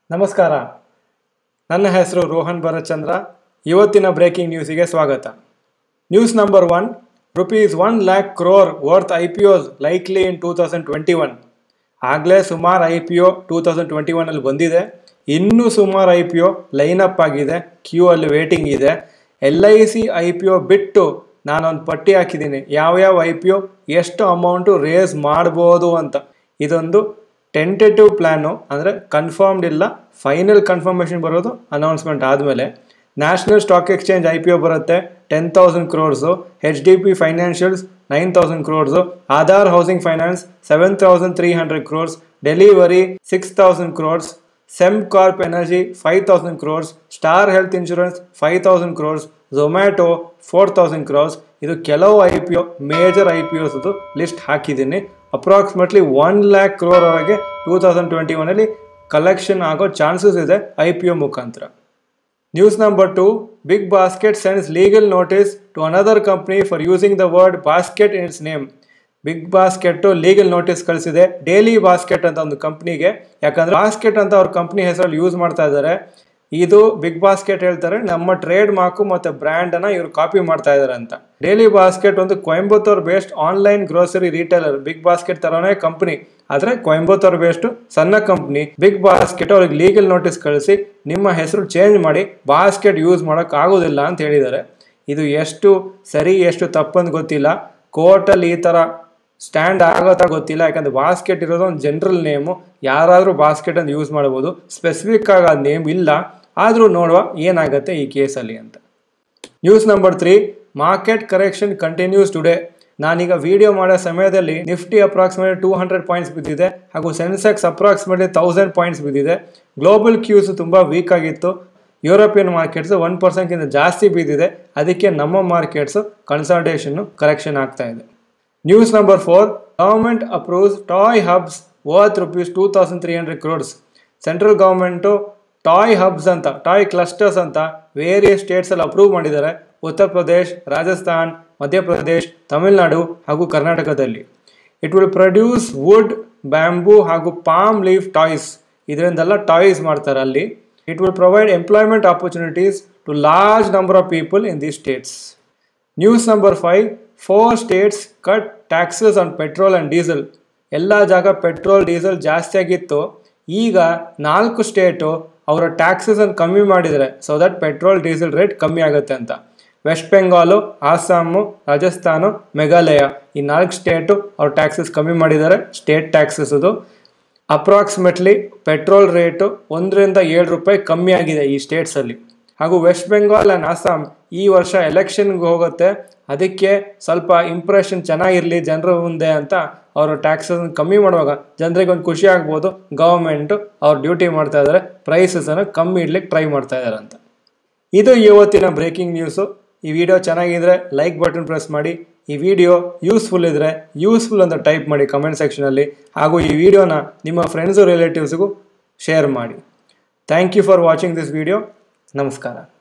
ನಮಸ್ಕಾರ ನನ್ನ ಹೆಸರು ರೋಹನ್ ಭರತ್ಚಂದ್ರ ಇವತ್ತಿನ ಬ್ರೇಕಿಂಗ್ ನ್ಯೂಸಿಗೆ ಸ್ವಾಗತ news number one rupees one lakh crore worth I P O's likely in two thousand twenty one ಆಗಲೇ ಸುಮಾರು I P O two thousand twenty ಒನಲ್ಲಿ ಬಂದಿದೆ ಇನ್ನೂ ಸುಮಾರು I P O line up ಆಗಿದೆ ಕ್ಯೂ ಅಲ್ಲಿ ವೇಟಿಂಗ್ ಇದೆ L I C I P O ಬಿಟ್ಟು ನಾನೊಂದು ಪಟ್ಟಿ ಹಾಕಿದ್ದೀನಿ ಯಾವ್ಯಾವ ಐ ಪಿ ಒ ಎಷ್ಟು ಅಮೌಂಟು ರೇಸ್ ಮಾಡ್ಬೋದು ಅಂತ ಇದೊಂದು ಟೆಂಟೇಟಿವ್ ಪ್ಲ್ಯಾನು ಅಂದರೆ ಕನ್ಫರ್ಮ್ಡ್ ಇಲ್ಲ ಫೈನಲ್ ಕನ್ಫರ್ಮೇಷನ್ ಬರೋದು ಅನೌನ್ಸ್ಮೆಂಟ್ ಆದಮೇಲೆ National Stock Exchange I P O ಬರುತ್ತೆ ten thousand crores H D P financials nine thousand crores Aadhaar housing finance seven thousand three hundred crores Delhivery six thousand crores Sembcorp energy five thousand crores Star Health Insurance five thousand crores Zomato four thousand crores ಇದು ಕೆಲವು I P O major I P ಒಸ್ದು list ಹಾಕಿದ್ದೀನಿ approximately one lakh crore ವರೆಗೆ two thousand twenty ಒನಲ್ಲಿ collection ಆಗೋ chances ಇದೆ I P O ಮುಖಾಂತರ news number two Big Basket sends legal notice to another company for using the word basket in its name Big Basket legal notice ಕಳಿಸಿದೆ daily basket ಅಂತ ಒಂದು ಕಂಪ್ನಿಗೆ ಯಾಕಂದ್ರೆ basket ಅಂತ ಅವ್ರ ಕಂಪ್ನಿ ಹೆಸರಲ್ಲಿ ಯೂಸ್ ಮಾಡ್ತಾ ಇದ್ದಾರೆ ಇದು ಬಿಗ್ ಬಾಸ್ಕೆಟ್ ಹೇಳ್ತಾರೆ ನಮ್ಮ ಟ್ರೇಡ್ ಮಾರ್ಕು ಮತ್ತೆ ಬ್ರ್ಯಾಂಡ್ ಅನ್ನ ಇವರು ಕಾಪಿ ಮಾಡ್ತಾ ಇದ್ದಾರೆ ಅಂತ ಡೈಲಿ ಬಾಸ್ಕೆಟ್ ಒಂದು Coimbatore based online grocery retailer Big Basket ತರನೇ ಕಂಪನಿ ಆದ್ರೆ ಕೊಯಂಬತ್ತೂರ್ ಬೇಸ್ಡ್ ಸಣ್ಣ ಕಂಪ್ನಿ ಬಿಗ್ ಬಾಸ್ಕೆಟ್ ಅವ್ರಿಗೆ ಲೀಗಲ್ ನೋಟಿಸ್ ಕಳಿಸಿ ನಿಮ್ಮ ಹೆಸರು ಚೇಂಜ್ ಮಾಡಿ ಬಾಸ್ಕೆಟ್ ಯೂಸ್ ಮಾಡಕ್ ಆಗೋದಿಲ್ಲ ಅಂತ ಹೇಳಿದ್ದಾರೆ ಇದು ಎಷ್ಟು ಸರಿ ಎಷ್ಟು ತಪ್ಪಂತ ಗೊತ್ತಿಲ್ಲ ಕೋರ್ಟಲ್ಲಿ ಈ ತರ ಸ್ಟ್ಯಾಂಡ್ ಆಗೋತಾ ಗೊತ್ತಿಲ್ಲ ಯಾಕಂದ್ರೆ ಬಾಸ್ಕೆಟ್ ಇರೋದು ಒಂದು ಜನರಲ್ ನೇಮು ಯಾರಾದರೂ ಬಾಸ್ಕೆಟ್ ಅಂತ ಯೂಸ್ ಮಾಡ್ಬೋದು ಸ್ಪೆಸಿಫಿಕ್ ಆಗಿ ಆ ನೇಮ್ ಇಲ್ಲ ಆದರೂ ನೋಡುವ ಏನಾಗುತ್ತೆ ಈ ಕೇಸಲ್ಲಿ ಅಂತ news number three market correction continues today ನಾನೀಗ ವಿಡಿಯೋ ಮಾಡೋ ಸಮಯದಲ್ಲಿ Nifty approximately two hundred points ಬಿದ್ದಿದೆ ಹಾಗೂ ಸೆನ್ಸೆಕ್ಸ್ ಅಪ್ರಾಕ್ಸಿಮೇಟ್ಲಿ ತೌಸಂಡ್ ಪಾಯಿಂಟ್ಸ್ ಬಿದ್ದಿದೆ ಗ್ಲೋಬಲ್ ಕ್ಯೂಸ್ ತುಂಬ ವೀಕ್ ಆಗಿತ್ತು ಯುರೋಪಿಯನ್ ಮಾರ್ಕೆಟ್ಸ್ ಒನ್ ಪರ್ಸೆಂಟ್ಗಿಂತ ಜಾಸ್ತಿ ಬಿದ್ದಿದೆ ಅದಕ್ಕೆ ನಮ್ಮ ಮಾರ್ಕೆಟ್ಸ್ ಕನ್ಸಲ್ಟೇಷನ್ ಕರೆಕ್ಷನ್ ಆಗ್ತಾ ಇದೆ news number four government approves toy hubs worth rupees two thousand three hundred crores central government toy hubs ಅಂತ ಟಾಯ್ ಕ್ಲಸ್ಟರ್ಸ್ ಅಂತ ವೇರಿಯಸ್ ಸ್ಟೇಟ್ಸಲ್ಲಿ ಅಪ್ರೂವ್ ಮಾಡಿದ್ದಾರೆ ಉತ್ತರ ಪ್ರದೇಶ್ ರಾಜಸ್ಥಾನ್ ಮಧ್ಯಪ್ರದೇಶ್ ತಮಿಳುನಾಡು ಹಾಗೂ ಕರ್ನಾಟಕದಲ್ಲಿ it will produce wood bamboo ಹಾಗೂ ಪಾಮ್ ಲೀಫ್ ಟಾಯ್ಸ್ ಇದರಿಂದೆಲ್ಲ ಟಾಯ್ಸ್ ಮಾಡ್ತಾರೆ ಅಲ್ಲಿ it will provide employment opportunities to large number of people in the states news number five four states cut taxes on petrol and diesel ಎಲ್ಲ ಜಾಗ petrol diesel ಜಾಸ್ತಿ ಆಗಿತ್ತು ಈಗ ನಾಲ್ಕು ಸ್ಟೇಟು ಅವರ ಟ್ಯಾಕ್ಸಸನ್ನು ಕಮ್ಮಿ ಮಾಡಿದರೆ so that petrol diesel rate ಕಮ್ಮಿ ಆಗುತ್ತೆ ಅಂತ ವೆಸ್ಟ್ ಬೆಂಗಾಲು ಆಸಾಮು ರಾಜಸ್ಥಾನ ಮೇಘಾಲಯ ಈ ನಾಲ್ಕು ಸ್ಟೇಟು ಅವ್ರ ಟ್ಯಾಕ್ಸಸ್ ಕಮ್ಮಿ ಮಾಡಿದ್ದಾರೆ ಸ್ಟೇಟ್ ಟ್ಯಾಕ್ಸಸ್ ಅದು ಅಪ್ರಾಕ್ಸಿಮೇಟ್ಲಿ ಪೆಟ್ರೋಲ್ ರೇಟು ಒಂದರಿಂದ ಏಳು ರೂಪಾಯಿ ಕಮ್ಮಿ ಆಗಿದೆ ಈ ಸ್ಟೇಟ್ಸಲ್ಲಿ ಹಾಗೂ ವೆಸ್ಟ್ ಬೆಂಗಾಲ್ ಆ್ಯಂಡ್ ಅಸ್ಸಾಂ ಈ ವರ್ಷ ಎಲೆಕ್ಷನ್ಗೆ ಹೋಗುತ್ತೆ ಅದಕ್ಕೆ ಸ್ವಲ್ಪ ಇಂಪ್ರೆಷನ್ ಚೆನ್ನಾಗಿರಲಿ ಜನರ ಮುಂದೆ ಅಂತ ಅವರು ಟ್ಯಾಕ್ಸಸ್ ಕಮ್ಮಿ ಮಾಡುವಾಗ ಜನರಿಗೆ ಒಂದು ಖುಷಿ ಆಗ್ಬೋದು ಗವರ್ಮೆಂಟು ಅವ್ರು ಡ್ಯೂಟಿ ಮಾಡ್ತಾ ಇದ್ದಾರೆ ಪ್ರೈಸಸನ್ನು ಕಮ್ಮಿ ಇಡ್ಲಿಕ್ಕೆ ಟ್ರೈ ಮಾಡ್ತಾ ಇದ್ದಾರೆ ಅಂತ ಇದು ಇವತ್ತಿನ ಬ್ರೇಕಿಂಗ್ ನ್ಯೂಸು ಈ ವಿಡಿಯೋ ಚೆನ್ನಾಗಿದ್ರೆ ಲೈಕ್ ಬಟನ್ ಪ್ರೆಸ್ ಮಾಡಿ ಈ ವಿಡಿಯೋ ಯೂಸ್ಫುಲ್ ಇದ್ದರೆ ಯೂಸ್ಫುಲ್ ಅಂತ ಟೈಪ್ ಮಾಡಿ ಕಮೆಂಟ್ ಸೆಕ್ಷನಲ್ಲಿ ಹಾಗೂ ಈ ವಿಡಿಯೋನ ನಿಮ್ಮ ಫ್ರೆಂಡ್ಸು ರಿಲೇಟಿವ್ಸ್ಗೂ ಶೇರ್ ಮಾಡಿ thank you for watching this video ನಮಸ್ಕಾರ